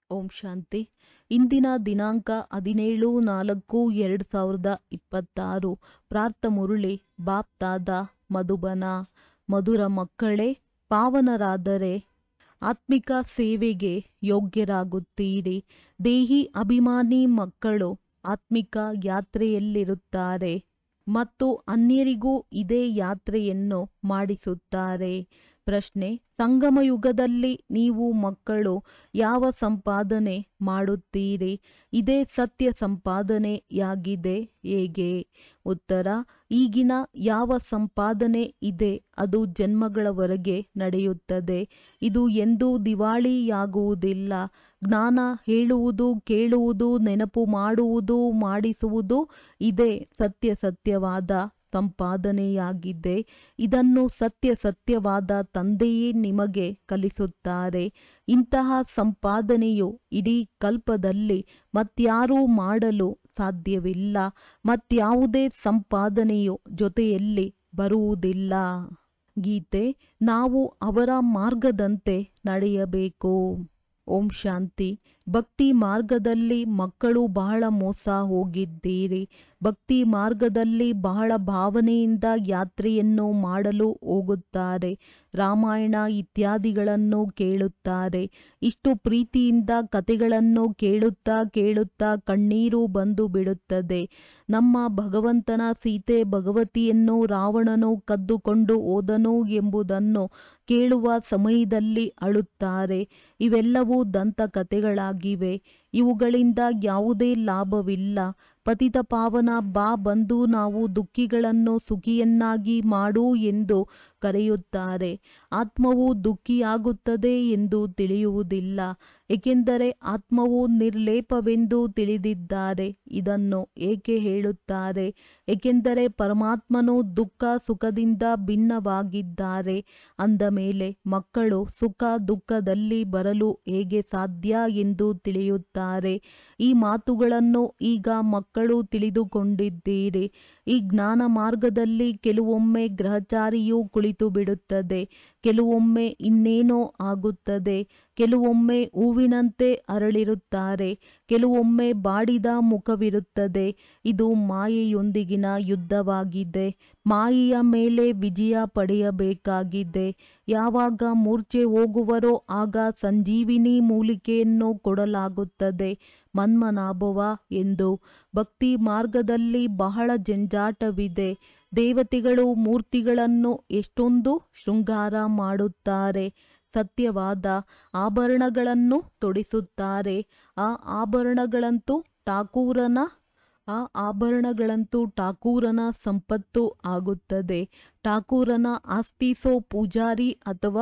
ಓಂ ಶಾಂತಿ ಇಂದಿನ ದಿನಾಂಕ ಹದಿನೇಳು ನಾಲ್ಕು ಎರಡು ಸಾವಿರದ ಇಪ್ಪತ್ತಾರು ಪ್ರಾರ್ಥ ಮುರುಳಿ ಬಾಪ್ತಾದ ಮಧುಬನ ಮಧುರ ಮಕ್ಕಳೇ ಪಾವನರಾದರೆ ಆತ್ಮಿಕ ಸೇವೆಗೆ ಯೋಗ್ಯರಾಗುತ್ತೀರಿ ದೇಹಿ ಅಭಿಮಾನಿ ಮಕ್ಕಳು ಆತ್ಮಿಕ ಯಾತ್ರೆಯಲ್ಲಿರುತ್ತಾರೆ ಮತ್ತು ಅನ್ಯರಿಗೂ ಇದೇ ಯಾತ್ರೆಯನ್ನು ಮಾಡಿಸುತ್ತಾರೆ ಪ್ರಶ್ನೆ ಸಂಗಮ ಯುಗದಲ್ಲಿ ನೀವು ಮಕ್ಕಳು ಯಾವ ಸಂಪಾದನೆ ಮಾಡುತ್ತೀರಿ ಇದೇ ಸತ್ಯ ಸಂಪಾದನೆಯಾಗಿದೆ ಹೇಗೆ ಉತ್ತರ ಈಗಿನ ಯಾವ ಸಂಪಾದನೆ ಇದೆ ಅದು ಜನ್ಮಗಳವರೆಗೆ ನಡೆಯುತ್ತದೆ ಇದು ಎಂದೂ ದಿವಾಳಿಯಾಗುವುದಿಲ್ಲ ಜ್ಞಾನ ಹೇಳುವುದು ಕೇಳುವುದು ನೆನಪು ಮಾಡುವುದು ಮಾಡಿಸುವುದು ಇದೇ ಸತ್ಯ ಸತ್ಯವಾದ ಸಂಪಾದನೆಯಾಗಿದೆ ಇದನ್ನು ಸತ್ಯ ಸತ್ಯವಾದ ತಂದೆಯೇ ನಿಮಗೆ ಕಲಿಸುತ್ತಾರೆ ಇಂತಹ ಸಂಪಾದನೆಯು ಇಡೀ ಕಲ್ಪದಲ್ಲಿ ಮತ್ಯಾರೂ ಮಾಡಲು ಸಾಧ್ಯವಿಲ್ಲ ಮತ್ಯಾವುದೇ ಸಂಪಾದನೆಯು ಜೊತೆಯಲ್ಲಿ ಬರುವುದಿಲ್ಲ ಗೀತೆ ನಾವು ಅವರ ಮಾರ್ಗದಂತೆ ನಡೆಯಬೇಕು ಓಂ ಶಾಂತಿ ಭಕ್ತಿ ಮಾರ್ಗದಲ್ಲಿ ಮಕ್ಕಳು ಬಹಳ ಮೋಸ ಹೋಗಿದ್ದೀರಿ ಭಕ್ತಿ ಮಾರ್ಗದಲ್ಲಿ ಬಹಳ ಭಾವನೆಯಿಂದ ಯಾತ್ರೆಯನ್ನು ಮಾಡಲು ಹೋಗುತ್ತಾರೆ ರಾಮಾಯಣ ಇತ್ಯಾದಿಗಳನ್ನು ಕೇಳುತ್ತಾರೆ ಇಷ್ಟು ಪ್ರೀತಿಯಿಂದ ಕತೆಗಳನ್ನು ಕೇಳುತ್ತಾ ಕೇಳುತ್ತಾ ಕಣ್ಣೀರು ಬಂದು ಬಿಡುತ್ತದೆ ನಮ್ಮ ಭಗವಂತನ ಸೀತೆ ಭಗವತಿಯನ್ನು ರಾವಣನು ಕದ್ದುಕೊಂಡು ಹೋದನು ಎಂಬುದನ್ನು ಕೇಳುವ ಸಮಯದಲ್ಲಿ ಅಳುತ್ತಾರೆ ಇವೆಲ್ಲವೂ ದಂತಕಥೆಗಳಾಗಿವೆ ಇವುಗಳಿಂದ ಯಾವುದೇ ಲಾಭವಿಲ್ಲ ಪತಿತ ಪಾವನ ಬಾ ಬಂದು ನಾವು ದುಃಖಿಗಳನ್ನು ಸುಖಿಯನ್ನಾಗಿ ಮಾಡು ಎಂದು ಕರೆಯುತ್ತಾರೆ ಆತ್ಮವು ದುಃಖಿಯಾಗುತ್ತದೆ ಎಂದು ತಿಳಿಯುವುದಿಲ್ಲ ಏಕೆಂದರೆ ಆತ್ಮವು ನಿರ್ಲೇಪವೆಂದು ತಿಳಿದಿದ್ದಾರೆ ಇದನ್ನು ಏಕೆ ಹೇಳುತ್ತಾರೆ ಏಕೆಂದರೆ ಪರಮಾತ್ಮನು ದುಃಖ ಸುಖದಿಂದ ಭಿನ್ನವಾಗಿದ್ದಾರೆ ಅಂದ ಮೇಲೆ ಮಕ್ಕಳು ಸುಖ ದುಃಖದಲ್ಲಿ ಬರಲು ಹೇಗೆ ಸಾಧ್ಯ ಎಂದು ತಿಳಿಯುತ್ತಾರೆ ಈ ಮಾತುಗಳನ್ನು ಈಗ ಮಕ್ಕಳು ತಿಳಿದುಕೊಂಡಿದ್ದೀರಿ ಈ ಜ್ಞಾನ ಮಾರ್ಗದಲ್ಲಿ ಕೆಲವೊಮ್ಮೆ ಗ್ರಹಚಾರಿಯು ಕುಳಿತು ಬಿಡುತ್ತದೆ ಕೆಲವೊಮ್ಮೆ ಇನ್ನೇನೋ ಆಗುತ್ತದೆ ಕೆಲವೊಮ್ಮೆ ಹೂವಿನಂತೆ ಅರಳಿರುತ್ತಾರೆ ಕೆಲವೊಮ್ಮೆ ಬಾಡಿದ ಮುಖವಿರುತ್ತದೆ ಇದು ಮಾಯೆಯೊಂದಿಗಿನ ಯುದ್ಧವಾಗಿದೆ ಮಾಯೆಯ ಮೇಲೆ ವಿಜಯ ಪಡೆಯಬೇಕಾಗಿದೆ ಯಾವಾಗ ಮೂರ್ಛೆ ಹೋಗುವರೋ ಆಗ ಸಂಜೀವಿನಿ ಮೂಲಿಕೆಯನ್ನು ಕೊಡಲಾಗುತ್ತದೆ ಮನ್ಮನಾಭವ ಎಂದು ಭಕ್ತಿ ಮಾರ್ಗದಲ್ಲಿ ಬಹಳ ಜಂಜಾಟವಿದೆ ದೇವತೆಗಳು ಮೂರ್ತಿಗಳನ್ನು ಎಷ್ಟೊಂದು ಶೃಂಗಾರ ಮಾಡುತ್ತಾರೆ ಸತ್ಯವಾದ ಆಭರಣಗಳನ್ನು ತೊಡಿಸುತ್ತಾರೆ ಆ ಆಭರಣಗಳಂತೂ ಠಾಕೂರನ ಆ ಆಭರಣಗಳಂತೂ ಠಾಕೂರನ ಸಂಪತ್ತು ಆಗುತ್ತದೆ ಠಾಕೂರನ ಆಸ್ತಿಸೋ ಪೂಜಾರಿ ಅಥವಾ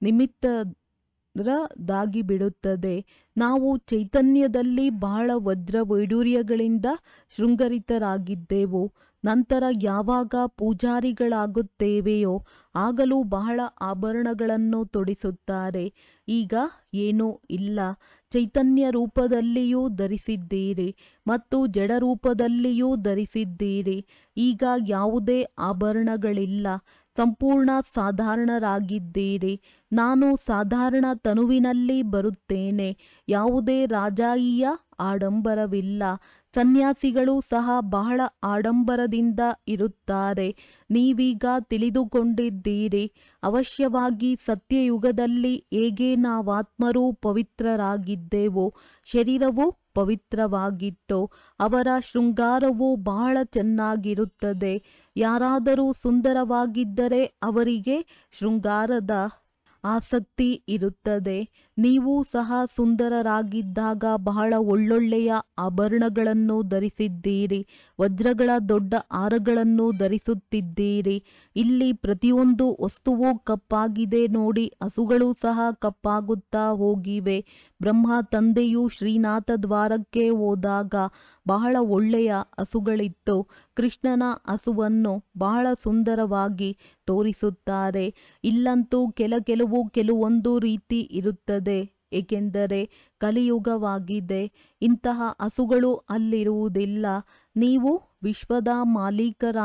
ನಿಮಿತ್ತರದಾಗಿ ಬಿಡುತ್ತದೆ ನಾವು ಚೈತನ್ಯದಲ್ಲಿ ಬಹಳ ವಜ್ರ ವೈಡೂರ್ಯಗಳಿಂದ ಶೃಂಗರಿತರಾಗಿದ್ದೆವು ನಂತರ ಯಾವಾಗ ಪೂಜಾರಿಗಳಾಗುತ್ತೇವೆಯೋ ಆಗಲೂ ಬಹಳ ಆಭರಣಗಳನ್ನು ತೊಡಿಸುತ್ತಾರೆ ಈಗ ಏನೂ ಇಲ್ಲ ಚೈತನ್ಯ ರೂಪದಲ್ಲಿಯೂ ಧರಿಸಿದ್ದೀರಿ ಮತ್ತು ಜಡ ರೂಪದಲ್ಲಿಯೂ ಧರಿಸಿದ್ದೀರಿ ಈಗ ಯಾವುದೇ ಆಭರಣಗಳಿಲ್ಲ ಸಂಪೂರ್ಣ ಸಾಧಾರಣರಾಗಿದ್ದೀರಿ ನಾನು ಸಾಧಾರಣ ತನುವಿನಲ್ಲಿ ಬರುತ್ತೇನೆ ಯಾವುದೇ ರಾಜಾಯಿಯ ಆಡಂಬರವಿಲ್ಲ ಸನ್ಯಾಸಿಗಳು ಸಹ ಬಹಳ ಆಡಂಬರದಿಂದ ಇರುತ್ತಾರೆ ನೀವೀಗ ತಿಳಿದುಕೊಂಡಿದ್ದೀರಿ ಅವಶ್ಯವಾಗಿ ಸತ್ಯಯುಗದಲ್ಲಿ ಹೇಗೆ ನಾವಾತ್ಮರು ಪವಿತ್ರರಾಗಿದ್ದೆವು ಶರೀರವು ಪವಿತ್ರವಾಗಿತ್ತು ಅವರ ಶೃಂಗಾರವು ಬಹಳ ಚೆನ್ನಾಗಿರುತ್ತದೆ ಯಾರಾದರೂ ಸುಂದರವಾಗಿದ್ದರೆ ಅವರಿಗೆ ಶೃಂಗಾರದ ಆಸಕ್ತಿ ಇರುತ್ತದೆ ನೀವು ಸಹ ಸುಂದರರಾಗಿದ್ದಾಗ ಬಹಳ ಒಳ್ಳೊಳ್ಳೆಯ ಆಭರಣಗಳನ್ನು ಧರಿಸಿದ್ದೀರಿ ವಜ್ರಗಳ ದೊಡ್ಡ ಹಾರಗಳನ್ನು ಧರಿಸುತ್ತಿದ್ದೀರಿ ಇಲ್ಲಿ ಪ್ರತಿಯೊಂದು ವಸ್ತುವು ಕಪ್ಪಾಗಿದೆ ನೋಡಿ ಹಸುಗಳು ಸಹ ಕಪ್ಪಾಗುತ್ತಾ ಹೋಗಿವೆ ಬ್ರಹ್ಮ ತಂದೆಯು ಶ್ರೀನಾಥ ದ್ವಾರಕ್ಕೆ ಹೋದಾಗ ಬಹಳ ಒಳ್ಳೆಯ ಹಸುಗಳಿತ್ತು ಕೃಷ್ಣನ ಹಸುವನ್ನು ಬಹಳ ಸುಂದರವಾಗಿ ತೋರಿಸುತ್ತಾರೆ ಇಲ್ಲಂತೂ ಕೆಲ ಕೆಲವು ಕೆಲವೊಂದು ರೀತಿ ಇರುತ್ತದೆ ಏಕೆಂದರೆ ಕಲಿಯುಗವಾಗಿದೆ ಇಂತಹ ಹಸುಗಳು ಅಲ್ಲಿರುವುದಿಲ್ಲ ನೀವು ವಿಶ್ವದ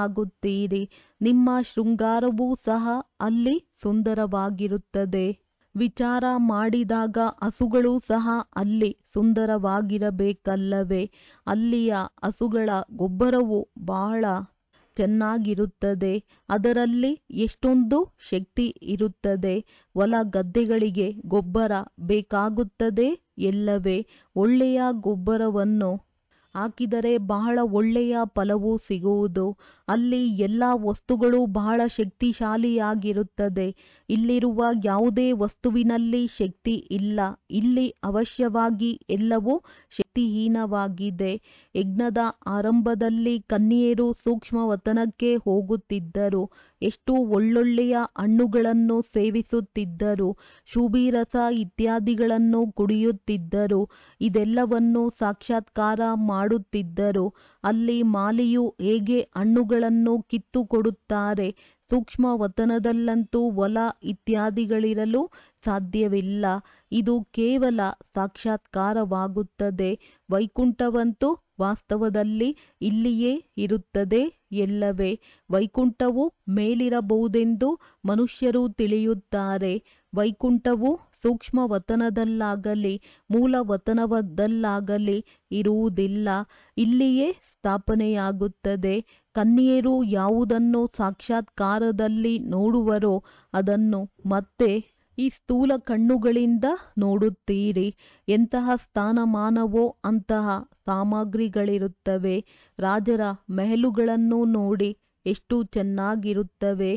ಮಾಲೀಕರಾಗುತ್ತೀರಿ ನಿಮ್ಮ ಶೃಂಗಾರವೂ ಸಹ ಅಲ್ಲಿ ಸುಂದರವಾಗಿರುತ್ತದೆ ವಿಚಾರ ಮಾಡಿದಾಗ ಹಸುಗಳು ಸಹ ಅಲ್ಲಿ ಸುಂದರವಾಗಿರಬೇಕಲ್ಲವೇ ಅಲ್ಲಿಯ ಹಸುಗಳ ಗೊಬ್ಬರವು ಬಹಳ ಚೆನ್ನಾಗಿರುತ್ತದೆ ಅದರಲ್ಲಿ ಎಷ್ಟೊಂದು ಶಕ್ತಿ ಇರುತ್ತದೆ ಹೊಲ ಗದ್ದೆಗಳಿಗೆ ಗೊಬ್ಬರ ಬೇಕಾಗುತ್ತದೆ ಎಲ್ಲವೇ ಒಳ್ಳೆಯ ಗೊಬ್ಬರವನ್ನು ಹಾಕಿದರೆ ಬಹಳ ಒಳ್ಳೆಯ ಫಲವು ಸಿಗುವುದು ಅಲ್ಲಿ ಎಲ್ಲ ವಸ್ತುಗಳು ಬಹಳ ಶಕ್ತಿಶಾಲಿಯಾಗಿರುತ್ತದೆ ಇಲ್ಲಿರುವ ಯಾವುದೇ ವಸ್ತುವಿನಲ್ಲಿ ಶಕ್ತಿ ಇಲ್ಲ ಇಲ್ಲಿ ಅವಶ್ಯವಾಗಿ ಎಲ್ಲವೂ ಶಕ್ತಿಹೀನವಾಗಿದೆ ಯಜ್ಞದ ಆರಂಭದಲ್ಲಿ ಕನ್ಯೆಯರು ಸೂಕ್ಷ್ಮ ವತನಕ್ಕೆ ಹೋಗುತ್ತಿದ್ದರು ಎಷ್ಟು ಒಳ್ಳೊಳ್ಳೆಯ ಹಣ್ಣುಗಳನ್ನು ಸೇವಿಸುತ್ತಿದ್ದರು ಶುಭಿರಸ ಇತ್ಯಾದಿಗಳನ್ನು ಕುಡಿಯುತ್ತಿದ್ದರು ಇದೆಲ್ಲವನ್ನು ಸಾಕ್ಷಾತ್ಕಾರ ಮಾಡುತ್ತಿದ್ದರು ಅಲ್ಲಿ ಮಾಲಿಯು ಹೇಗೆ ಹಣ್ಣುಗಳನ್ನು ಕಿತ್ತು ಕೊಡುತ್ತಾರೆ ಸೂಕ್ಷ್ಮ ವತನದಲ್ಲಂತೂ ಹೊಲ ಇತ್ಯಾದಿಗಳಿರಲು ಸಾಧ್ಯವಿಲ್ಲ ಇದು ಕೇವಲ ಸಾಕ್ಷಾತ್ಕಾರವಾಗುತ್ತದೆ ವೈಕುಂಠವಂತೂ ವಾಸ್ತವದಲ್ಲಿ ಇಲ್ಲಿಯೇ ಇರುತ್ತದೆ ಎಲ್ಲವೇ ವೈಕುಂಠವು ಮೇಲಿರಬಹುದೆಂದು ಮನುಷ್ಯರು ತಿಳಿಯುತ್ತಾರೆ ವೈಕುಂಠವು ಸೂಕ್ಷ್ಮ ವತನದಲ್ಲಾಗಲಿ ಮೂಲ ವತನದಲ್ಲಾಗಲಿ ಇರುವುದಿಲ್ಲ ಇಲ್ಲಿಯೇ ಸ್ಥಾಪನೆಯಾಗುತ್ತದೆ ಕನ್ಯೆಯರು ಯಾವುದನ್ನು ಸಾಕ್ಷಾತ್ಕಾರದಲ್ಲಿ ನೋಡುವರೋ ಅದನ್ನು ಮತ್ತೆ ಈ ಸ್ಥೂಲ ಕಣ್ಣುಗಳಿಂದ ನೋಡುತ್ತೀರಿ ಎಂತಹ ಸ್ಥಾನಮಾನವೋ ಅಂತಹ ಸಾಮಗ್ರಿಗಳಿರುತ್ತವೆ ರಾಜರ ಮೆಹಲುಗಳನ್ನು ನೋಡಿ ಎಷ್ಟು ಚೆನ್ನಾಗಿರುತ್ತವೆ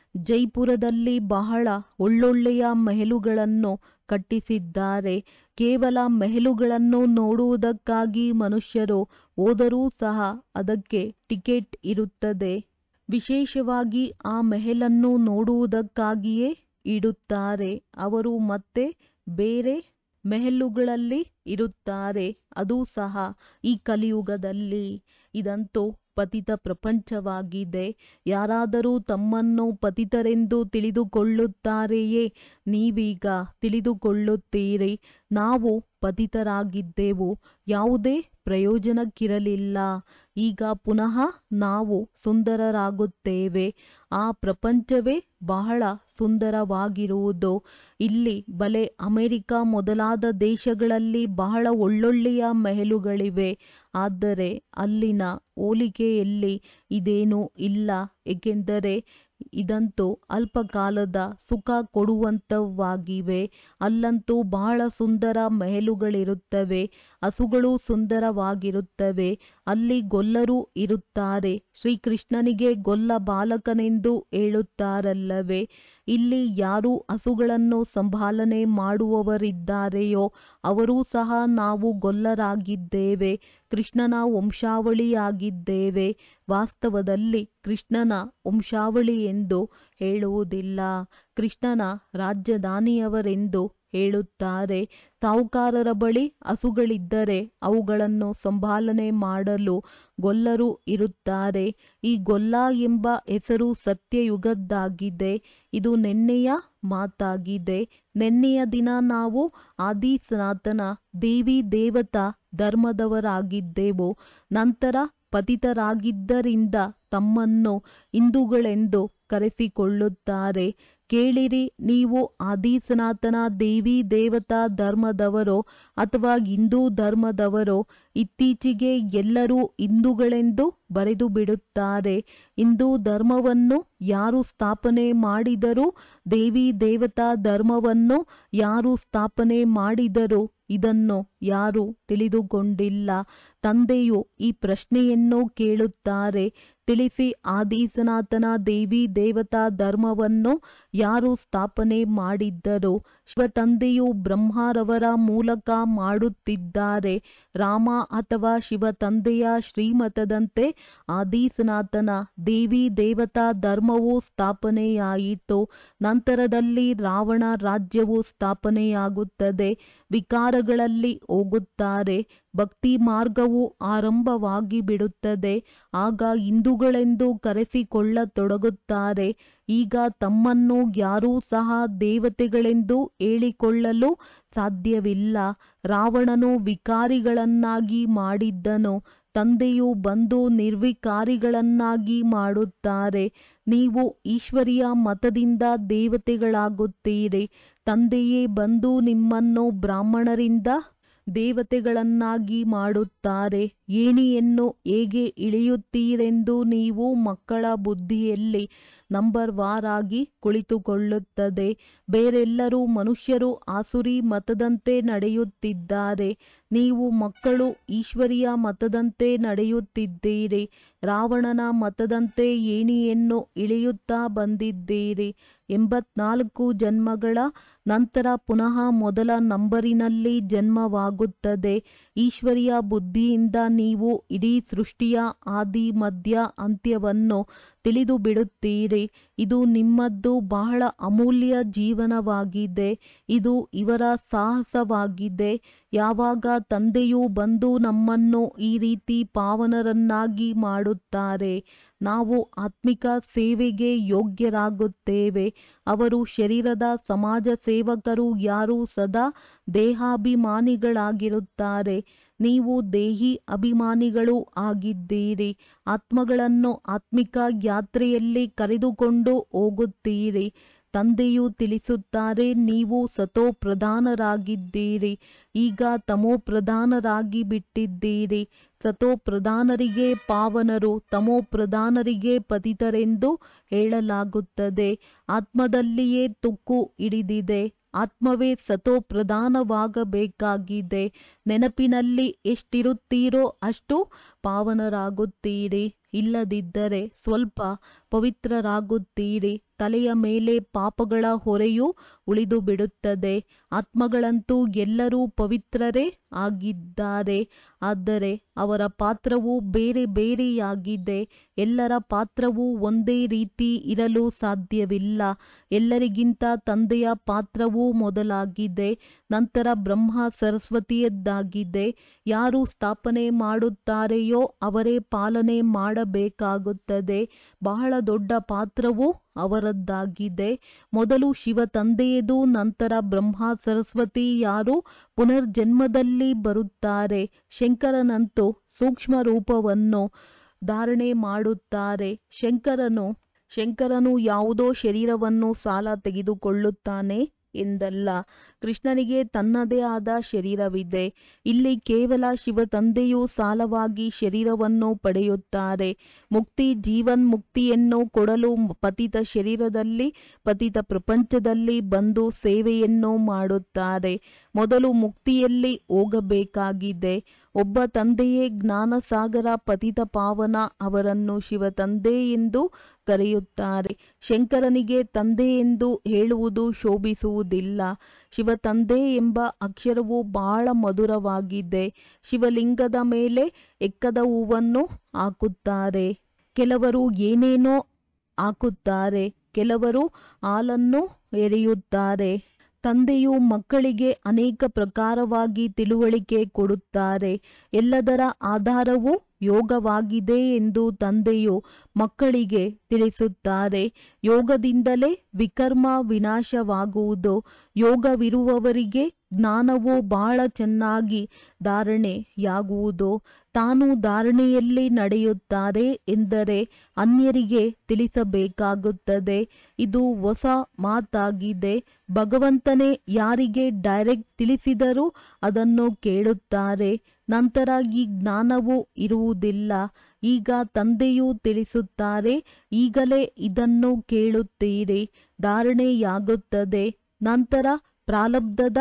ಜೈಪುರದಲ್ಲಿ ಬಹಳ ಒಳ್ಳೊಳ್ಳೆಯ ಮೆಹಲುಗಳನ್ನು ಕಟ್ಟಿಸಿದ್ದಾರೆ ಕೇವಲ ಮೆಹಲುಗಳನ್ನು ನೋಡುವುದಕ್ಕಾಗಿ ಮನುಷ್ಯರು ಹೋದರೂ ಸಹ ಅದಕ್ಕೆ ಟಿಕೆಟ್ ಇರುತ್ತದೆ ವಿಶೇಷವಾಗಿ ಆ ಮೆಹಲನ್ನು ನೋಡುವುದಕ್ಕಾಗಿಯೇ ಇಡುತ್ತಾರೆ ಅವರು ಮತ್ತೆ ಬೇರೆ ಮೆಹಲುಗಳಲ್ಲಿ ಇರುತ್ತಾರೆ ಅದು ಸಹ ಈ ಕಲಿಯುಗದಲ್ಲಿ ಇದಂತೂ ಪತಿತ ಪ್ರಪಂಚವಾಗಿದೆ ಯಾರಾದರೂ ತಮ್ಮನ್ನು ಪತಿತರೆಂದು ತಿಳಿದುಕೊಳ್ಳುತ್ತಾರೆಯೇ ನೀವೀಗ ತಿಳಿದುಕೊಳ್ಳುತ್ತೀರಿ ನಾವು ಪತಿತರಾಗಿದ್ದೆವು ಯಾವುದೇ ಪ್ರಯೋಜನಕ್ಕಿರಲಿಲ್ಲ ಈಗ ಪುನಃ ನಾವು ಸುಂದರರಾಗುತ್ತೇವೆ ಆ ಪ್ರಪಂಚವೇ ಬಹಳ ಸುಂದರವಾಗಿರುವುದು ಇಲ್ಲಿ ಬಲೆ ಅಮೆರಿಕ ಮೊದಲಾದ ದೇಶಗಳಲ್ಲಿ ಬಹಳ ಒಳ್ಳೊಳ್ಳೆಯ ಮೆಹಲುಗಳಿವೆ ಆದರೆ ಅಲ್ಲಿನ ಹೋಲಿಕೆಯಲ್ಲಿ ಇದೇನೂ ಇಲ್ಲ ಏಕೆಂದರೆ ಇದಂತೂ ಅಲ್ಪಕಾಲದ ಸುಖ ಕೊಡುವಂಥವಾಗಿವೆ ಅಲ್ಲಂತೂ ಬಹಳ ಸುಂದರ ಮೆಹಲುಗಳಿರುತ್ತವೆ ಹಸುಗಳು ಸುಂದರವಾಗಿರುತ್ತವೆ ಅಲ್ಲಿ ಗೊಲ್ಲರು ಇರುತ್ತಾರೆ ಶ್ರೀಕೃಷ್ಣನಿಗೆ ಗೊಲ್ಲ ಬಾಲಕನೆಂದು ಹೇಳುತ್ತಾರಲ್ಲವೇ ಇಲ್ಲಿ ಯಾರು ಹಸುಗಳನ್ನು ಸಂಭಾಲನೆ ಮಾಡುವವರಿದ್ದಾರೆಯೋ ಅವರೂ ಸಹ ನಾವು ಗೊಲ್ಲರಾಗಿದ್ದೇವೆ ಕೃಷ್ಣನ ವಂಶಾವಳಿಯಾಗಿದ್ದೇವೆ ವಾಸ್ತವದಲ್ಲಿ ಕೃಷ್ಣನ ವಂಶಾವಳಿ ಎಂದು ಹೇಳುವುದಿಲ್ಲ ಕೃಷ್ಣನ ರಾಜಧಾನಿಯವರೆಂದು ಹೇಳುತ್ತಾರೆ ಸಾಹುಕಾರರ ಬಳಿ ಹಸುಗಳಿದ್ದರೆ ಅವುಗಳನ್ನು ಸಂಭಾಲನೆ ಮಾಡಲು ಗೊಲ್ಲರು ಇರುತ್ತಾರೆ ಈ ಗೊಲ್ಲ ಎಂಬ ಹೆಸರು ಸತ್ಯಯುಗದ್ದಾಗಿದೆ ಇದು ನೆನ್ನೆಯ ಮಾತಾಗಿದೆ ನೆನ್ನೆಯ ದಿನ ನಾವು ಆದಿ ಸನಾತನ ದೇವಿ ದೇವತಾ ಧರ್ಮದವರಾಗಿದ್ದೆವು ನಂತರ ಪತಿತರಾಗಿದ್ದರಿಂದ ತಮ್ಮನ್ನು ಹಿಂದೂಗಳೆಂದು ಕರೆಸಿಕೊಳ್ಳುತ್ತಾರೆ ಕೇಳಿರಿ ನೀವು ಆದಿ ಸನಾತನ ದೇವಿ ದೇವತಾ ಧರ್ಮದವರೋ ಅಥವಾ ಹಿಂದೂ ಧರ್ಮದವರೋ ಇತ್ತೀಚೆಗೆ ಎಲ್ಲರೂ ಹಿಂದೂಗಳೆಂದು ಬರೆದು ಬಿಡುತ್ತಾರೆ ಹಿಂದೂ ಧರ್ಮವನ್ನು ಯಾರು ಸ್ಥಾಪನೆ ಮಾಡಿದರು ದೇವಿ ದೇವತಾ ಧರ್ಮವನ್ನು ಯಾರು ಸ್ಥಾಪನೆ ಮಾಡಿದರು ಇದನ್ನು ಯಾರು ತಿಳಿದುಕೊಂಡಿಲ್ಲ ತಂದೆಯು ಈ ಪ್ರಶ್ನೆಯನ್ನು ಕೇಳುತ್ತಾರೆ ತಿಳಿಸಿ ಆದಿ ಸನಾತನ ದೇವಿ ದೇವತಾ ಧರ್ಮವನ್ನು ಯಾರು ಸ್ಥಾಪನೆ ಮಾಡಿದ್ದರು ಶಿವತಂದೆಯು ಬ್ರಹ್ಮರವರ ಮೂಲಕ ಮಾಡುತ್ತಿದ್ದಾರೆ ರಾಮ ಅಥವಾ ಶಿವತಂದೆಯ ಶ್ರೀಮತದಂತೆ ಆದಿ ಸನಾತನ ದೇವಿ ದೇವತಾ ಧರ್ಮವು ಸ್ಥಾಪನೆಯಾಯಿತು ನಂತರದಲ್ಲಿ ರಾವಣ ರಾಜ್ಯವು ಸ್ಥಾಪನೆಯಾಗುತ್ತದೆ ವಿಕಾರಗಳಲ್ಲಿ ಹೋಗುತ್ತಾರೆ ಭಕ್ತಿ ಮಾರ್ಗವು ಆರಂಭವಾಗಿ ಬಿಡುತ್ತದೆ ಆಗ ಹಿಂದೂಗಳೆಂದು ಕರೆಸಿಕೊಳ್ಳತೊಡಗುತ್ತಾರೆ ಈಗ ತಮ್ಮನ್ನು ಯಾರೂ ಸಹ ದೇವತೆಗಳೆಂದು ಹೇಳಿಕೊಳ್ಳಲು ಸಾಧ್ಯವಿಲ್ಲ ರಾವಣನು ವಿಕಾರಿಗಳನ್ನಾಗಿ ಮಾಡಿದ್ದನು ತಂದೆಯು ಬಂದು ನಿರ್ವಿಕಾರಿಗಳನ್ನಾಗಿ ಮಾಡುತ್ತಾರೆ ನೀವು ಈಶ್ವರಿಯ ಮತದಿಂದ ದೇವತೆಗಳಾಗುತ್ತೀರಿ ತಂದೆಯೇ ಬಂದು ನಿಮ್ಮನ್ನು ಬ್ರಾಹ್ಮಣರಿಂದ ದೇವತೆಗಳನ್ನಾಗಿ ಮಾಡುತ್ತಾರೆ ಏಣಿಯನ್ನು ಹೇಗೆ ಇಳಿಯುತ್ತೀರೆಂದು ನೀವು ಮಕ್ಕಳ ಬುದ್ಧಿಯಲ್ಲಿ ನಂಬರ್ ವಾರಾಗಿ ಕುಳಿತುಕೊಳ್ಳುತ್ತದೆ ಬೇರೆಲ್ಲರೂ ಮನುಷ್ಯರು ಆಸುರಿ ಮತದಂತೆ ನಡೆಯುತ್ತಿದ್ದಾರೆ ನೀವು ಮಕ್ಕಳು ಈಶ್ವರಿಯ ಮತದಂತೆ ನಡೆಯುತ್ತಿದ್ದೀರಿ ರಾವಣನ ಮತದಂತೆ ಏಣಿಯನ್ನು ಇಳಿಯುತ್ತಾ ಬಂದಿದ್ದೀರಿ ಎಂಬತ್ನಾಲ್ಕು ಜನ್ಮಗಳ ನಂತರ ಪುನಃ ಮೊದಲ ನಂಬರಿನಲ್ಲಿ ಜನ್ಮವಾಗುತ್ತದೆ ಈಶ್ವರಿಯ ಬುದ್ಧಿಯಿಂದ ನೀವು ಇಡೀ ಸೃಷ್ಟಿಯ ಆದಿ ಮಧ್ಯ ಅಂತ್ಯವನ್ನು ತಿಳಿದು ಬಿಡುತ್ತೀರಿ ಇದು ನಿಮ್ಮದ್ದು ಬಹಳ ಅಮೂಲ್ಯ ಜೀವನವಾಗಿದೆ ಇದು ಇವರ ಸಾಹಸವಾಗಿದೆ ಯಾವಾಗ ತಂದೆಯು ಬಂದು ನಮ್ಮನ್ನು ಈ ರೀತಿ ಪಾವನರನ್ನಾಗಿ ಮಾಡುತ್ತಾರೆ ನಾವು ಆತ್ಮಿಕ ಸೇವೆಗೆ ಯೋಗ್ಯರಾಗುತ್ತೇವೆ ಅವರು ಶರೀರದ ಸಮಾಜ ಸೇವಕರು ಯಾರು ಸದಾ ದೇಹಾಭಿಮಾನಿಗಳಾಗಿರುತ್ತಾರೆ ನೀವು ದೇಹಿ ಅಭಿಮಾನಿಗಳು ಆಗಿದ್ದೀರಿ ಆತ್ಮಗಳನ್ನು ಆತ್ಮಿಕ ಯಾತ್ರೆಯಲ್ಲಿ ಕರೆದುಕೊಂಡು ಹೋಗುತ್ತೀರಿ ತಂದೆಯು ತಿಳಿಸುತ್ತಾರೆ ನೀವು ಸತೋ ಪ್ರಧಾನರಾಗಿದ್ದೀರಿ ಈಗ ತಮೋ ಪ್ರಧಾನರಾಗಿ ಬಿಟ್ಟಿದ್ದೀರಿ ಸತೋ ಪ್ರಧಾನರಿಗೆ ಪಾವನರು ತಮೋ ಪ್ರಧಾನರಿಗೆ ಪತಿತರೆಂದು ಹೇಳಲಾಗುತ್ತದೆ ಆತ್ಮದಲ್ಲಿಯೇ ತುಕ್ಕು ಹಿಡಿದಿದೆ ಆತ್ಮವೇ ಸತೋ ಪ್ರಧಾನವಾಗಬೇಕಾಗಿದೆ ನೆನಪಿನಲ್ಲಿ ಎಷ್ಟಿರುತ್ತೀರೋ ಅಷ್ಟು ಪಾವನರಾಗುತ್ತೀರಿ ಇಲ್ಲದಿದ್ದರೆ ಸ್ವಲ್ಪ ಪವಿತ್ರರಾಗುತ್ತೀರಿ ತಲೆಯ ಮೇಲೆ ಪಾಪಗಳ ಹೊರೆಯು ಉಳಿದು ಬಿಡುತ್ತದೆ ಆತ್ಮಗಳಂತೂ ಎಲ್ಲರೂ ಪವಿತ್ರರೇ ಆಗಿದ್ದಾರೆ ಆದರೆ ಅವರ ಪಾತ್ರವು ಬೇರೆ ಬೇರೆಯಾಗಿದೆ ಎಲ್ಲರ ಪಾತ್ರವು ಒಂದೇ ರೀತಿ ಇರಲು ಸಾಧ್ಯವಿಲ್ಲ ಎಲ್ಲರಿಗಿಂತ ತಂದೆಯ ಪಾತ್ರವು ಮೊದಲಾಗಿದೆ ನಂತರ ಬ್ರಹ್ಮ ಸರಸ್ವತಿಯದ್ದಾಗಿದೆ ಯಾರು ಸ್ಥಾಪನೆ ಮಾಡುತ್ತಾರೆಯೋ ಅವರೇ ಪಾಲನೆ ಮಾಡಬೇಕಾಗುತ್ತದೆ ಬಹಳ ದೊಡ್ಡ ಪಾತ್ರವು ಅವರದ್ದಾಗಿದೆ ಮೊದಲು ಶಿವ ತಂದೆಯದು ನಂತರ ಬ್ರಹ್ಮ ಸರಸ್ವತಿ ಯಾರು ಪುನರ್ಜನ್ಮದಲ್ಲಿ ಬರುತ್ತಾರೆ ಶಂಕರನಂತೂ ಸೂಕ್ಷ್ಮ ರೂಪವನ್ನು ಧಾರಣೆ ಮಾಡುತ್ತಾರೆ ಶಂಕರನು ಶಂಕರನು ಯಾವುದೋ ಶರೀರವನ್ನು ಸಾಲ ತೆಗೆದುಕೊಳ್ಳುತ್ತಾನೆ ಎಂದಲ್ಲ ಕೃಷ್ಣನಿಗೆ ತನ್ನದೇ ಆದ ಶರೀರವಿದೆ ಇಲ್ಲಿ ಕೇವಲ ಶಿವ ತಂದೆಯು ಸಾಲವಾಗಿ ಶರೀರವನ್ನು ಪಡೆಯುತ್ತಾರೆ ಮುಕ್ತಿ ಜೀವನ್ ಮುಕ್ತಿಯನ್ನು ಕೊಡಲು ಪತಿತ ಶರೀರದಲ್ಲಿ ಪತಿತ ಪ್ರಪಂಚದಲ್ಲಿ ಬಂದು ಸೇವೆಯನ್ನು ಮಾಡುತ್ತಾರೆ ಮೊದಲು ಮುಕ್ತಿಯಲ್ಲಿ ಹೋಗಬೇಕಾಗಿದೆ ಒಬ್ಬ ತಂದೆಯೇ ಜ್ಞಾನಸಾಗರ ಪತಿತ ಪಾವನ ಅವರನ್ನು ಶಿವ ತಂದೆ ಎಂದು ಕರೆಯುತ್ತಾರೆ ಶಂಕರನಿಗೆ ತಂದೆ ಎಂದು ಹೇಳುವುದು ಶೋಭಿಸುವುದಿಲ್ಲ ಶಿವ ತಂದೆ ಎಂಬ ಅಕ್ಷರವು ಬಹಳ ಮಧುರವಾಗಿದೆ ಶಿವಲಿಂಗದ ಮೇಲೆ ಎಕ್ಕದ ಹೂವನ್ನು ಹಾಕುತ್ತಾರೆ ಕೆಲವರು ಏನೇನೋ ಹಾಕುತ್ತಾರೆ ಕೆಲವರು ಹಾಲನ್ನು ಎರೆಯುತ್ತಾರೆ ತಂದೆಯು ಮಕ್ಕಳಿಗೆ ಅನೇಕ ಪ್ರಕಾರವಾಗಿ ತಿಳುವಳಿಕೆ ಕೊಡುತ್ತಾರೆ ಎಲ್ಲದರ ಆಧಾರವು ಯೋಗವಾಗಿದೆ ಎಂದು ತಂದೆಯು ಮಕ್ಕಳಿಗೆ ತಿಳಿಸುತ್ತಾರೆ ಯೋಗದಿಂದಲೇ ವಿಕರ್ಮ ವಿನಾಶವಾಗುವುದು ಯೋಗವಿರುವವರಿಗೆ ಜ್ಞಾನವು ಬಹಳ ಚೆನ್ನಾಗಿ ಧಾರಣೆಯಾಗುವುದು ತಾನು ಧಾರಣೆಯಲ್ಲಿ ನಡೆಯುತ್ತಾರೆ ಎಂದರೆ ಅನ್ಯರಿಗೆ ತಿಳಿಸಬೇಕಾಗುತ್ತದೆ ಇದು ಹೊಸ ಮಾತಾಗಿದೆ ಭಗವಂತನೇ ಯಾರಿಗೆ ಡೈರೆಕ್ಟ್ ತಿಳಿಸಿದರೂ ಅದನ್ನು ಕೇಳುತ್ತಾರೆ ನಂತರ ಈ ಜ್ಞಾನವು ಇರುವುದಿಲ್ಲ ಈಗ ತಂದೆಯು ತಿಳಿಸುತ್ತಾರೆ ಈಗಲೇ ಇದನ್ನು ಕೇಳುತ್ತೀರಿ ಧಾರಣೆಯಾಗುತ್ತದೆ ನಂತರ ಪ್ರಾರಬ್ಧದ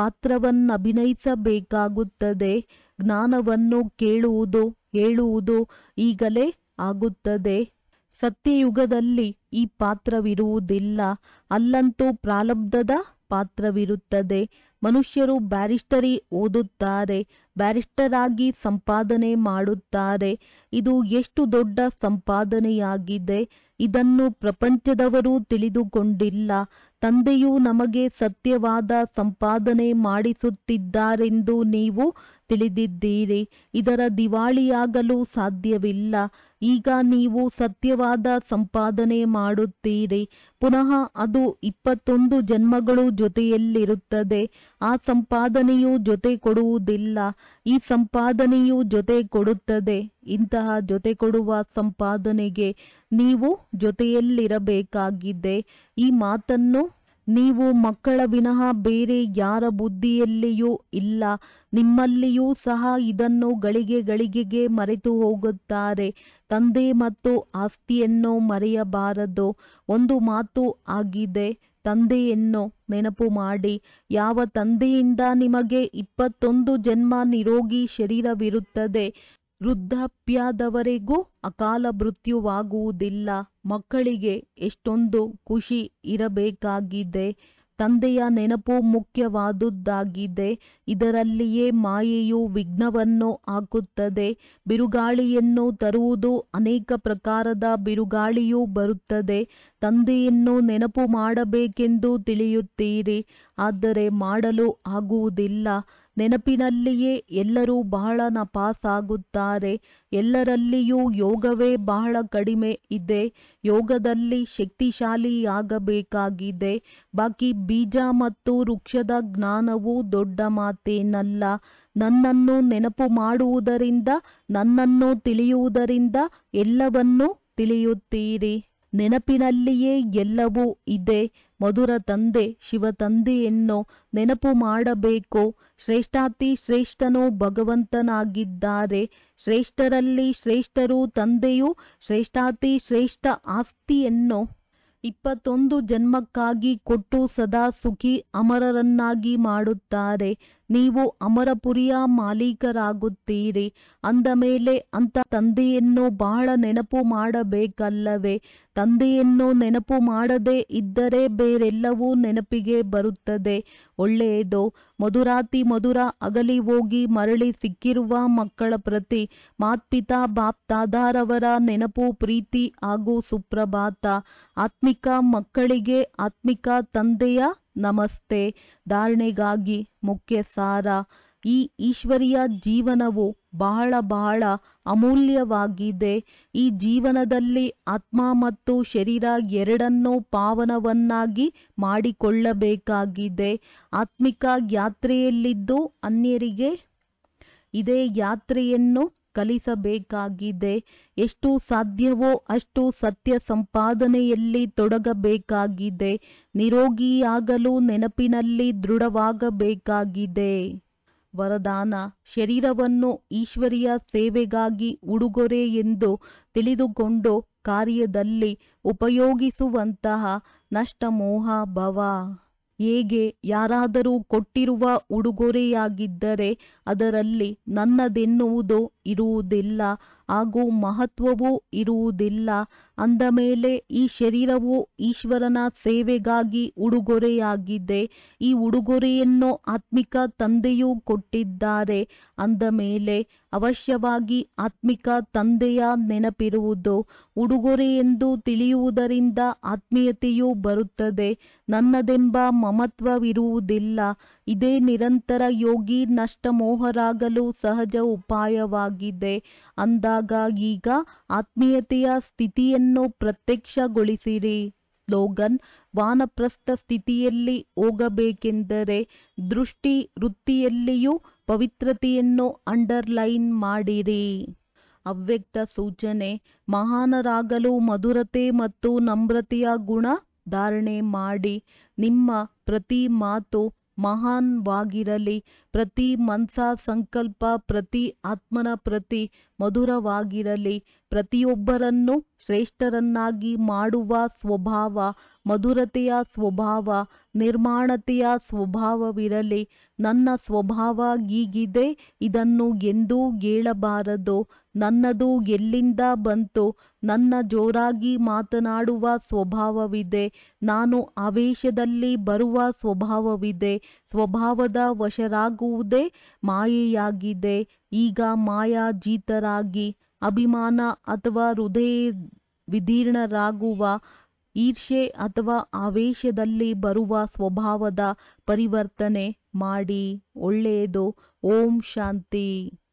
ಪಾತ್ರವನ್ನಭಿನಯಿಸಬೇಕಾಗುತ್ತದೆ ಜ್ಞಾನವನ್ನು ಕೇಳುವುದು ಹೇಳುವುದು ಈಗಲೇ ಆಗುತ್ತದೆ ಸತ್ಯಯುಗದಲ್ಲಿ ಈ ಪಾತ್ರವಿರುವುದಿಲ್ಲ ಅಲ್ಲಂತೂ ಪ್ರಾರಬ್ಧದ ಪಾತ್ರವಿರುತ್ತದೆ ಮನುಷ್ಯರು ಬ್ಯಾರಿಸ್ಟರಿ ಓದುತ್ತಾರೆ ಬ್ಯಾರಿಸ್ಟರ್ ಆಗಿ ಸಂಪಾದನೆ ಮಾಡುತ್ತಾರೆ ಇದು ಎಷ್ಟು ದೊಡ್ಡ ಸಂಪಾದನೆಯಾಗಿದೆ ಇದನ್ನು ಪ್ರಪಂಚದವರು ತಿಳಿದುಕೊಂಡಿಲ್ಲ ತಂದೆಯು ನಮಗೆ ಸತ್ಯವಾದ ಸಂಪಾದನೆ ಮಾಡಿಸುತ್ತಿದ್ದಾರೆಂದು ನೀವು ತಿಳಿದಿದ್ದೀರಿ ಇದರ ದಿವಾಳಿಯಾಗಲು ಸಾಧ್ಯವಿಲ್ಲ ಈಗ ನೀವು ಸತ್ಯವಾದ ಸಂಪಾದನೆ ಮಾಡುತ್ತೀರಿ ಪುನಃ ಅದು ಇಪ್ಪತ್ತೊಂದು ಜನ್ಮಗಳು ಜೊತೆಯಲ್ಲಿರುತ್ತದೆ ಆ ಸಂಪಾದನೆಯು ಜೊತೆ ಕೊಡುವುದಿಲ್ಲ ಈ ಸಂಪಾದನೆಯು ಜೊತೆ ಕೊಡುತ್ತದೆ ಇಂತಹ ಜೊತೆ ಕೊಡುವ ಸಂಪಾದನೆಗೆ ನೀವು ಜೊತೆಯಲ್ಲಿರಬೇಕಾಗಿದೆ ಈ ಮಾತನ್ನು ನೀವು ಮಕ್ಕಳ ವಿನಃ ಬೇರೆ ಯಾರ ಬುದ್ಧಿಯಲ್ಲಿಯೂ ಇಲ್ಲ ನಿಮ್ಮಲ್ಲಿಯೂ ಸಹ ಇದನ್ನು ಗಳಿಗೆ ಗಳಿಗೆಗೆ ಮರೆತು ಹೋಗುತ್ತಾರೆ ತಂದೆ ಮತ್ತು ಆಸ್ತಿಯನ್ನು ಮರೆಯಬಾರದು ಒಂದು ಮಾತು ಆಗಿದೆ ತಂದೆಯನ್ನು ನೆನಪು ಮಾಡಿ ಯಾವ ತಂದೆಯಿಂದ ನಿಮಗೆ ಇಪ್ಪತ್ತೊಂದು ಜನ್ಮ ನಿರೋಗಿ ಶರೀರವಿರುತ್ತದೆ ವೃದ್ಧಾಪ್ಯದವರೆಗೂ ಅಕಾಲ ಮೃತ್ಯುವಾಗುವುದಿಲ್ಲ ಮಕ್ಕಳಿಗೆ ಎಷ್ಟೊಂದು ಖುಷಿ ಇರಬೇಕಾಗಿದೆ ತಂದೆಯ ನೆನಪು ಮುಖ್ಯವಾದುದಾಗಿದೆ ಇದರಲ್ಲಿಯೇ ಮಾಯೆಯು ವಿಘ್ನವನ್ನು ಹಾಕುತ್ತದೆ ಬಿರುಗಾಳಿಯನ್ನು ತರುವುದು ಅನೇಕ ಪ್ರಕಾರದ ಬಿರುಗಾಳಿಯೂ ಬರುತ್ತದೆ ತಂದೆಯನ್ನು ನೆನಪು ಮಾಡಬೇಕೆಂದು ತಿಳಿಯುತ್ತೀರಿ ಆದರೆ ಮಾಡಲು ಆಗುವುದಿಲ್ಲ ನೆನಪಿನಲ್ಲಿಯೇ ಎಲ್ಲರೂ ಬಹಳ ನಪಾಸಾಗುತ್ತಾರೆ ಎಲ್ಲರಲ್ಲಿಯೂ ಯೋಗವೇ ಬಹಳ ಕಡಿಮೆ ಇದೆ ಯೋಗದಲ್ಲಿ ಶಕ್ತಿಶಾಲಿಯಾಗಬೇಕಾಗಿದೆ ಬಾಕಿ ಬೀಜ ಮತ್ತು ವೃಕ್ಷದ ಜ್ಞಾನವು ದೊಡ್ಡ ಮಾತೇನಲ್ಲ ನನ್ನನ್ನು ನೆನಪು ಮಾಡುವುದರಿಂದ ನನ್ನನ್ನು ತಿಳಿಯುವುದರಿಂದ ಎಲ್ಲವನ್ನೂ ತಿಳಿಯುತ್ತೀರಿ ನೆನಪಿನಲ್ಲಿಯೇ ಎಲ್ಲವೂ ಇದೆ ಮಧುರ ತಂದೆ ಶಿವ ತಂದೆಯನ್ನು ನೆನಪು ಮಾಡಬೇಕು ಶ್ರೇಷ್ಠಾತಿ ಶ್ರೇಷ್ಠನು ಭಗವಂತನಾಗಿದ್ದಾರೆ ಶ್ರೇಷ್ಠರಲ್ಲಿ ಶ್ರೇಷ್ಠರು ತಂದೆಯು ಶ್ರೇಷ್ಠಾತಿ ಶ್ರೇಷ್ಠ ಆಸ್ತಿಯನ್ನು ಇಪ್ಪತ್ತೊಂದು ಜನ್ಮಕ್ಕಾಗಿ ಕೊಟ್ಟು ಸದಾ ಸುಖಿ ಅಮರರನ್ನಾಗಿ ಮಾಡುತ್ತಾರೆ ನೀವು ಅಮರಪುರಿಯ ಮಾಲೀಕರಾಗುತ್ತೀರಿ ಅಂದ ಮೇಲೆ ಅಂತ ತಂದೆಯನ್ನು ಬಹಳ ನೆನಪು ಮಾಡಬೇಕಲ್ಲವೇ ತಂದೆಯನ್ನು ನೆನಪು ಮಾಡದೇ ಇದ್ದರೆ ಬೇರೆಲ್ಲವೂ ನೆನಪಿಗೆ ಬರುತ್ತದೆ ಒಳ್ಳೆಯದು ಮಧುರಾತಿ ಮಧುರ ಅಗಲಿ ಹೋಗಿ ಮರಳಿ ಸಿಕ್ಕಿರುವ ಮಕ್ಕಳ ಪ್ರತಿ ಮಾತ್ಪಿತಾ ಬಾಪ್ತಾದಾರವರ ನೆನಪು ಪ್ರೀತಿ ಹಾಗೂ ಸುಪ್ರಭಾತ ಆತ್ಮಿಕ ಮಕ್ಕಳಿಗೆ ಆತ್ಮಿಕ ತಂದೆಯ ನಮಸ್ತೆ ಧಾರಣೆಗಾಗಿ ಮುಖ್ಯ ಸಾರ ಈ ಈಶ್ವರಿಯ ಜೀವನವು ಬಹಳ ಬಹಳ ಅಮೂಲ್ಯವಾಗಿದೆ ಈ ಜೀವನದಲ್ಲಿ ಆತ್ಮ ಮತ್ತು ಶರೀರ ಎರಡನ್ನೂ ಪಾವನವನ್ನಾಗಿ ಮಾಡಿಕೊಳ್ಳಬೇಕಾಗಿದೆ ಆತ್ಮಿಕ ಯಾತ್ರೆಯಲ್ಲಿದ್ದು ಅನ್ಯರಿಗೆ ಇದೇ ಯಾತ್ರೆಯನ್ನು ಕಲಿಸಬೇಕಾಗಿದೆ ಎಷ್ಟು ಸಾಧ್ಯವೋ ಅಷ್ಟು ಸತ್ಯ ಸಂಪಾದನೆಯಲ್ಲಿ ತೊಡಗಬೇಕಾಗಿದೆ ನಿರೋಗಿಯಾಗಲು ನೆನಪಿನಲ್ಲಿ ದೃಢವಾಗಬೇಕಾಗಿದೆ ವರದಾನ ಶರೀರವನ್ನು ಈಶ್ವರಿಯ ಸೇವೆಗಾಗಿ ಉಡುಗೊರೆ ಎಂದು ತಿಳಿದುಕೊಂಡು ಕಾರ್ಯದಲ್ಲಿ ಉಪಯೋಗಿಸುವಂತಹ ನಷ್ಟಮೋಹ ಭವ ಹೇಗೆ ಯಾರಾದರೂ ಕೊಟ್ಟಿರುವ ಉಡುಗೊರೆಯಾಗಿದ್ದರೆ ಅದರಲ್ಲಿ ನನ್ನದೆನ್ನುವುದು ಇರುವುದಿಲ್ಲ ಹಾಗೂ ಮಹತ್ವವೂ ಇರುವುದಿಲ್ಲ ಅಂದ ಮೇಲೆ ಈ ಶರೀರವು ಈಶ್ವರನ ಸೇವೆಗಾಗಿ ಉಡುಗೊರೆಯಾಗಿದೆ ಈ ಉಡುಗೊರೆಯನ್ನು ಆತ್ಮಿಕ ತಂದೆಯೂ ಕೊಟ್ಟಿದ್ದಾರೆ ಅಂದ ಮೇಲೆ ಅವಶ್ಯವಾಗಿ ಆತ್ಮಿಕ ತಂದೆಯ ನೆನಪಿರುವುದು ಉಡುಗೊರೆ ಎಂದು ತಿಳಿಯುವುದರಿಂದ ಆತ್ಮೀಯತೆಯೂ ಬರುತ್ತದೆ ನನ್ನದೆಂಬ ಮಮತ್ವವಿರುವುದಿಲ್ಲ ಇದೇ ನಿರಂತರ ಯೋಗಿ ನಷ್ಟಮೋಹರಾಗಲು ಸಹಜ ಉಪಾಯವಾಗಿದೆ ಅಂದಾಗ ಈಗ ಆತ್ಮೀಯತೆಯ ಸ್ಥಿತಿಯನ್ನು ಪ್ರತ್ಯಕ್ಷಗೊಳಿಸಿರಿ ಸ್ಲೋಗನ್ ವಾನಪ್ರಸ್ಥ ಸ್ಥಿತಿಯಲ್ಲಿ ಹೋಗಬೇಕೆಂದರೆ ದೃಷ್ಟಿ ವೃತ್ತಿಯಲ್ಲಿಯೂ ಪವಿತ್ರತೆಯನ್ನು ಅಂಡರ್ಲೈನ್ ಮಾಡಿರಿ ಅವ್ಯಕ್ತ ಸೂಚನೆ ಮಹಾನರಾಗಲು ಮಧುರತೆ ಮತ್ತು ನಮ್ರತೆಯ ಗುಣ ಧಾರಣೆ ಮಾಡಿ ನಿಮ್ಮ ಪ್ರತಿ ಮಾತು ಮಹಾನ್ವಾಗಿರಲಿ ಪ್ರತಿ ಮನ್ಸ ಸಂಕಲ್ಪ ಪ್ರತಿ ಆತ್ಮನ ಪ್ರತಿ ಮಧುರವಾಗಿರಲಿ ಪ್ರತಿಯೊಬ್ಬರನ್ನು ಶ್ರೇಷ್ಠರನ್ನಾಗಿ ಮಾಡುವ ಸ್ವಭಾವ ಮಧುರತೆಯ ಸ್ವಭಾವ ನಿರ್ಮಾಣತೆಯ ಸ್ವಭಾವವಿರಲಿ ನನ್ನ ಸ್ವಭಾವ ಹೀಗಿದೆ ಇದನ್ನು ಎಂದೂ ಹೇಳಬಾರದು ನನ್ನದು ಎಲ್ಲಿಂದ ಬಂತು ನನ್ನ ಜೋರಾಗಿ ಮಾತನಾಡುವ ಸ್ವಭಾವವಿದೆ ನಾನು ಆವೇಶದಲ್ಲಿ ಬರುವ ಸ್ವಭಾವವಿದೆ ಸ್ವಭಾವದ ವಶರಾಗುವುದೇ ಮಾಯೆಯಾಗಿದೆ ಈಗ ಮಾಯಾಜೀತರಾಗಿ ಅಭಿಮಾನ ಅಥವಾ ಹೃದಯ ವಿದೀರ್ಣರಾಗುವ ಈರ್ಷೆ ಅಥವಾ ಆವೇಶದಲ್ಲಿ ಬರುವ ಸ್ವಭಾವದ ಪರಿವರ್ತನೆ ಮಾಡಿ ಒಳ್ಳೆಯದು ಓಂ ಶಾಂತಿ